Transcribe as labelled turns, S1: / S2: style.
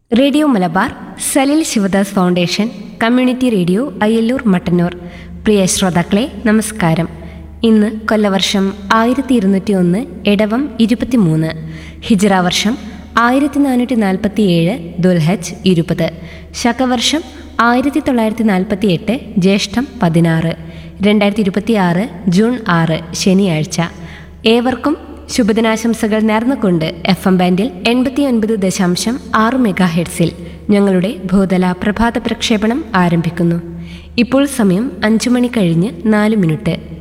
S1: radio Malabar Salil Sivadas foundation community radio Ayyallur Mattannur പ്രിയ ശ്രോതാക്കളെ നമസ്കാരം ഇന്ന് കൊല്ലവർഷം ആയിരത്തി ഇരുന്നൂറ്റി ഒന്ന് ഇടവം ഇരുപത്തിമൂന്ന് ഹിജ്റ വർഷം ആയിരത്തി നാനൂറ്റി നാൽപ്പത്തി ഏഴ് ദുൽഹജ് ഇരുപത് ശകവർഷം ആയിരത്തി തൊള്ളായിരത്തി നാൽപ്പത്തി എട്ട് ജ്യേഷ്ഠം പതിനാറ് രണ്ടായിരത്തി ഇരുപത്തി ആറ് ജൂൺ ആറ് ശനിയാഴ്ച ഏവർക്കും ശുഭദിനാശംസകൾ നേർന്നുകൊണ്ട് എഫ് എം ബാൻഡിൽ എൺപത്തി ഒൻപത് ദശാംശം ആറ് മെഗാ ഹെഡ്സിൽ ഞങ്ങളുടെ ഭൂതല പ്രഭാത പ്രക്ഷേപണം ആരംഭിക്കുന്നു ഇപ്പോൾ സമയം അഞ്ചു മണി കഴിഞ്ഞ് നാല് മിനിറ്റ്